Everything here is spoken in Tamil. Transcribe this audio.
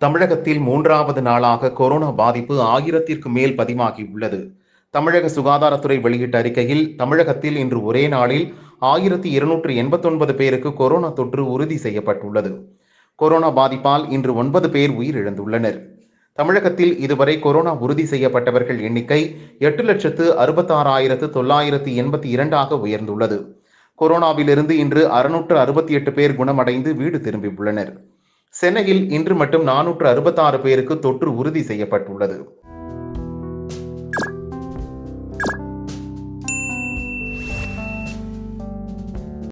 தமிழகத்தில் மூன்றாவது நாளாக கொரோனா பாதிப்பு ஆயிரத்திற்கு மேல் பதிவாகியுள்ளது தமிழக சுகாதாரத்துறை வெளியிட்ட அறிக்கையில் தமிழகத்தில் இன்று ஒரே நாளில் ஆயிரத்தி இருநூற்று எண்பத்தொன்பது பேருக்கு கொரோனா தொற்று உறுதி செய்யப்பட்டுள்ளது கொரோனா பாதிப்பால் இன்று ஒன்பது பேர் உயிரிழந்துள்ளனர் தமிழகத்தில் இதுவரை கொரோனா உறுதி செய்யப்பட்டவர்கள் எண்ணிக்கை எட்டு லட்சத்து அறுபத்தாறாயிரத்து தொள்ளாயிரத்து எண்பத்தி இரண்டாக உயர்ந்துள்ளது கொரோனாவிலிருந்து இன்று அறுநூற்று அறுபத்தி எட்டு பேர் குணமடைந்து வீடு திரும்பியுள்ளனர் சென்னையில் இன்று மட்டும் நானூற்று அறுபத்தாறு பேருக்கு தொற்று உறுதி செய்யப்பட்டுள்ளது